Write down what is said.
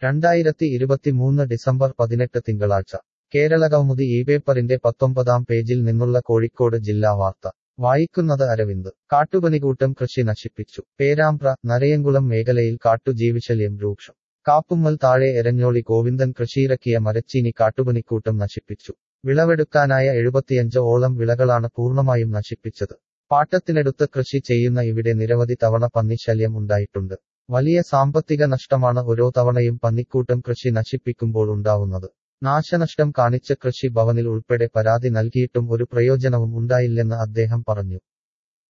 രണ്ടായിരത്തി ഇരുപത്തിമൂന്ന് ഡിസംബർ പതിനെട്ട് തിങ്കളാഴ്ച കേരളകൗമുദി ഈ പേപ്പറിന്റെ പത്തൊമ്പതാം പേജിൽ നിന്നുള്ള കോഴിക്കോട് ജില്ലാ വാർത്ത വായിക്കുന്നത് അരവിന്ദ് കാട്ടുപനികൂട്ടം കൃഷി നശിപ്പിച്ചു പേരാമ്പ്ര നരയങ്കുളം മേഖലയിൽ കാട്ടുജീവിശല്യം രൂക്ഷം കാപ്പുമ്മൽ താഴെ എരഞ്ഞോളി ഗോവിന്ദൻ കൃഷിയിറക്കിയ മരച്ചീനി കാട്ടുപനിക്കൂട്ടം നശിപ്പിച്ചു വിളവെടുക്കാനായ എഴുപത്തിയഞ്ച് ഓളം വിളകളാണ് പൂർണ്ണമായും നശിപ്പിച്ചത് പാട്ടത്തിനെടുത്ത് കൃഷി ചെയ്യുന്ന ഇവിടെ നിരവധി തവണ പന്നിശല്യം ഉണ്ടായിട്ടുണ്ട് വലിയ സാമ്പത്തിക നഷ്ടമാണ് ഓരോ തവണയും പന്നിക്കൂട്ടം കൃഷി നശിപ്പിക്കുമ്പോൾ ഉണ്ടാവുന്നത് നാശനഷ്ടം കാണിച്ച് കൃഷി ഭവനിൽ ഉൾപ്പെടെ പരാതി നൽകിയിട്ടും ഒരു പ്രയോജനവും ഉണ്ടായില്ലെന്ന് അദ്ദേഹം പറഞ്ഞു